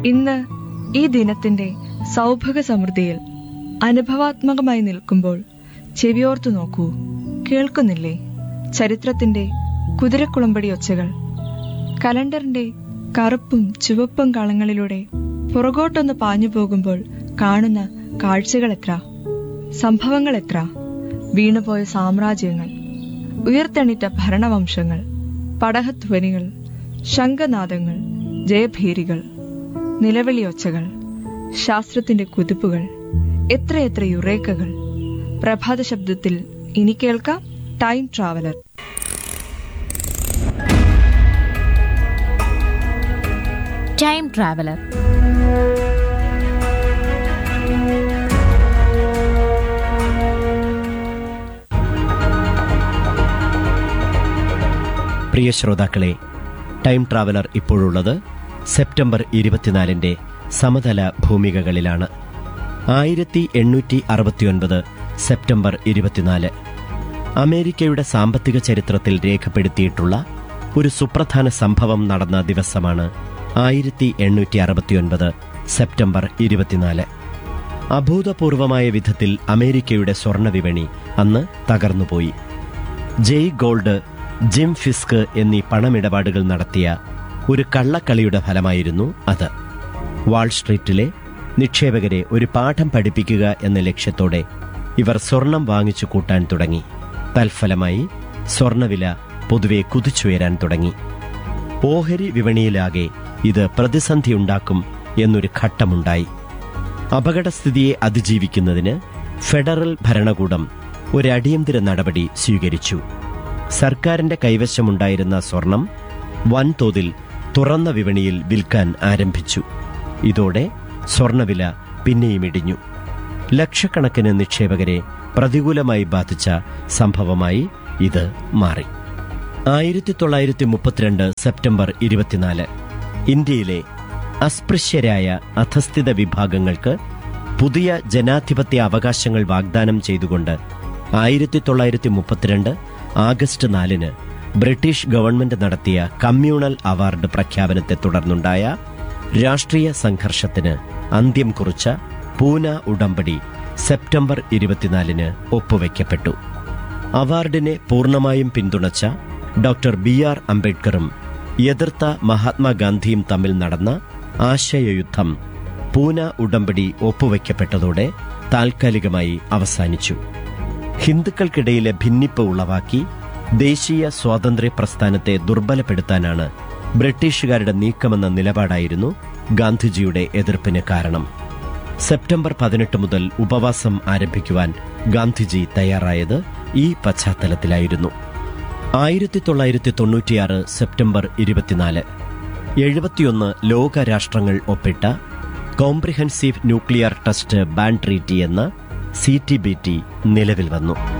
ഇന്ന് ഈ ദിനത്തിന്റെ സൗഭഗ സമൃദ്ധിയിൽ അനുഭവാത്മകമായി നിൽക്കുമ്പോൾ ചെവിയോർത്തു നോക്കൂ കേൾക്കുന്നില്ലേ ചരിത്രത്തിന്റെ കുതിരക്കുളമ്പടി ഒച്ചകൾ കലണ്ടറിന്റെ കറുപ്പും ചുവപ്പും കളങ്ങളിലൂടെ പുറകോട്ടൊന്ന് പാഞ്ഞു പോകുമ്പോൾ കാണുന്ന കാഴ്ചകൾ എത്ര സംഭവങ്ങൾ എത്ര വീണുപോയ സാമ്രാജ്യങ്ങൾ ഉയർത്തെണീറ്റ ഭരണവംശങ്ങൾ പടഹധ്വനികൾ ശംഖനാദങ്ങൾ ജയഭീരികൾ നിലവിളിയൊച്ചകൾ ശാസ്ത്രത്തിന്റെ കുതിപ്പുകൾ എത്രയെത്ര യുറേക്കകൾ പ്രഭാത ശബ്ദത്തിൽ ഇനി കേൾക്കാം ടൈം ട്രാവലർ ടൈം ട്രാവലർ പ്രിയ ശ്രോതാക്കളെ ടൈം ട്രാവലർ ഇപ്പോഴുള്ളത് സെപ്റ്റംബർ ഇരുപത്തിനാലിന്റെ സമതല ഭൂമികകളിലാണ് ആയിരത്തി എണ്ണൂറ്റി അറുപത്തിയൊൻപത് സെപ്റ്റംബർ ഇരുപത്തിനാല് അമേരിക്കയുടെ സാമ്പത്തിക ചരിത്രത്തിൽ രേഖപ്പെടുത്തിയിട്ടുള്ള ഒരു സുപ്രധാന സംഭവം നടന്ന ദിവസമാണ് ആയിരത്തി എണ്ണൂറ്റി അറുപത്തിയൊൻപത് സെപ്റ്റംബർ ഇരുപത്തിനാല് അഭൂതപൂർവമായ വിധത്തിൽ അമേരിക്കയുടെ സ്വർണ്ണവിപണി അന്ന് തകർന്നുപോയി ജെയ് ഗോൾഡ് ജിം ഫിസ്ക് എന്നീ പണമിടപാടുകൾ നടത്തിയ ഒരു കള്ളക്കളിയുടെ ഫലമായിരുന്നു അത് വാൾ സ്ട്രീറ്റിലെ നിക്ഷേപകരെ ഒരു പാഠം പഠിപ്പിക്കുക എന്ന ലക്ഷ്യത്തോടെ ഇവർ സ്വർണം വാങ്ങിച്ചു കൂട്ടാൻ തുടങ്ങി തൽഫലമായി സ്വർണവില പൊതുവെ കുതിച്ചുയരാൻ തുടങ്ങി ഓഹരി വിപണിയിലാകെ ഇത് പ്രതിസന്ധിയുണ്ടാക്കും എന്നൊരു ഘട്ടമുണ്ടായി അപകടസ്ഥിതിയെ അതിജീവിക്കുന്നതിന് ഫെഡറൽ ഭരണകൂടം ഒരു അടിയന്തര നടപടി സ്വീകരിച്ചു സർക്കാരിന്റെ കൈവശമുണ്ടായിരുന്ന സ്വർണം വൻതോതിൽ തുറന്ന വിപണിയിൽ വിൽക്കാൻ ആരംഭിച്ചു ഇതോടെ സ്വർണവില പിന്നെയും ഇടിഞ്ഞു ലക്ഷക്കണക്കിന് നിക്ഷേപകരെ പ്രതികൂലമായി ബാധിച്ച സംഭവമായി ഇത് മാറി ആയിരത്തി തൊള്ളായിരത്തി മുപ്പത്തിരണ്ട് സെപ്റ്റംബർ ഇരുപത്തിനാല് ഇന്ത്യയിലെ അസ്പൃശ്യരായ അധസ്ഥിത വിഭാഗങ്ങൾക്ക് പുതിയ ജനാധിപത്യ അവകാശങ്ങൾ വാഗ്ദാനം ചെയ്തുകൊണ്ട് ആയിരത്തി തൊള്ളായിരത്തി മുപ്പത്തിരണ്ട് ആഗസ്റ്റ് നാലിന് ബ്രിട്ടീഷ് ഗവൺമെന്റ് നടത്തിയ കമ്മ്യൂണൽ അവാർഡ് പ്രഖ്യാപനത്തെ തുടർന്നുണ്ടായ രാഷ്ട്രീയ സംഘർഷത്തിന് അന്ത്യം കുറിച്ച പൂന ഉടമ്പടി സെപ്റ്റംബർ ഇരുപത്തിനാലിന് ഒപ്പുവെക്കപ്പെട്ടു അവാർഡിനെ പൂർണ്ണമായും പിന്തുണച്ച ഡോക്ടർ ബി ആർ അംബേദ്കറും എതിർത്ത മഹാത്മാഗാന്ധിയും തമ്മിൽ നടന്ന ആശയയുദ്ധം പൂന ഉടമ്പടി ഒപ്പുവെക്കപ്പെട്ടതോടെ താൽക്കാലികമായി അവസാനിച്ചു ഹിന്ദുക്കൾക്കിടയിലെ ഭിന്നിപ്പ് ഉളവാക്കി ദേശീയ സ്വാതന്ത്ര്യ പ്രസ്ഥാനത്തെ ദുർബലപ്പെടുത്താനാണ് ബ്രിട്ടീഷുകാരുടെ നീക്കമെന്ന നിലപാടായിരുന്നു ഗാന്ധിജിയുടെ എതിർപ്പിന് കാരണം സെപ്റ്റംബർ പതിനെട്ട് മുതൽ ഉപവാസം ആരംഭിക്കുവാൻ ഗാന്ധിജി തയ്യാറായത് ഈ പശ്ചാത്തലത്തിലായിരുന്നു ആയിരത്തി തൊള്ളായിരത്തി തൊണ്ണൂറ്റിയാറ് സെപ്റ്റംബർ ഇരുപത്തിനാല് എഴുപത്തിയൊന്ന് ലോക രാഷ്ട്രങ്ങൾ ഒപ്പിട്ട comprehensive nuclear test ban treaty എന്ന സി ടി ബി ടി നിലവിൽ വന്നു